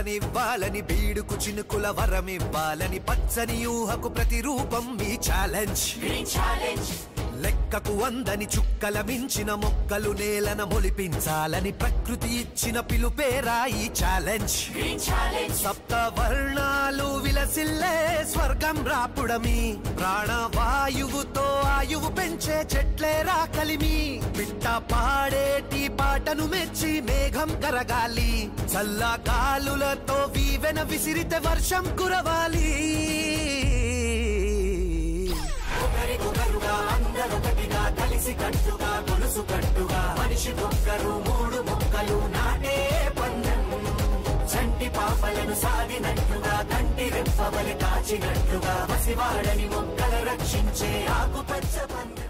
పంటనివ్వాలని బీడుకు చినుకుల వరమివ్వాలని పచ్చని ఊహకు ప్రతిరూపం మీ ఛాలెంజ్ లెక్కకు వందని చుక్కల మించిన మొక్కలు నేలన మొలిపించాలని ప్రకృతి ఇచ్చిన పిలుపేరా ఈ ఛాలెంజ్ సప్త వర్ణాలు విలసిల్లే స్వర్గం రాపుడమి ప్రాణవాయువుతో ఆయువు పెంచే చెట్లే రా కలిమి పిట్ట పాడేటి పాటను మెచ్చి మేఘం కరగాలి చల్ల గాలులతో వీవెన విసిరితే వర్షం కురవాలి ఒకరికొకరుగా అందరొకటిగా కలిసి కట్టుగా గొలుసు కట్టుగా మనిషికొక్కరు మూడు మొక్కలు నాటే పందెం చంటి పాపలను సాగినట్లుగా కంటి రెప్పవలి కాచినట్లుగా పసివాడని మొక్కలు రక్షించే ఆకుపచ్చ పందెం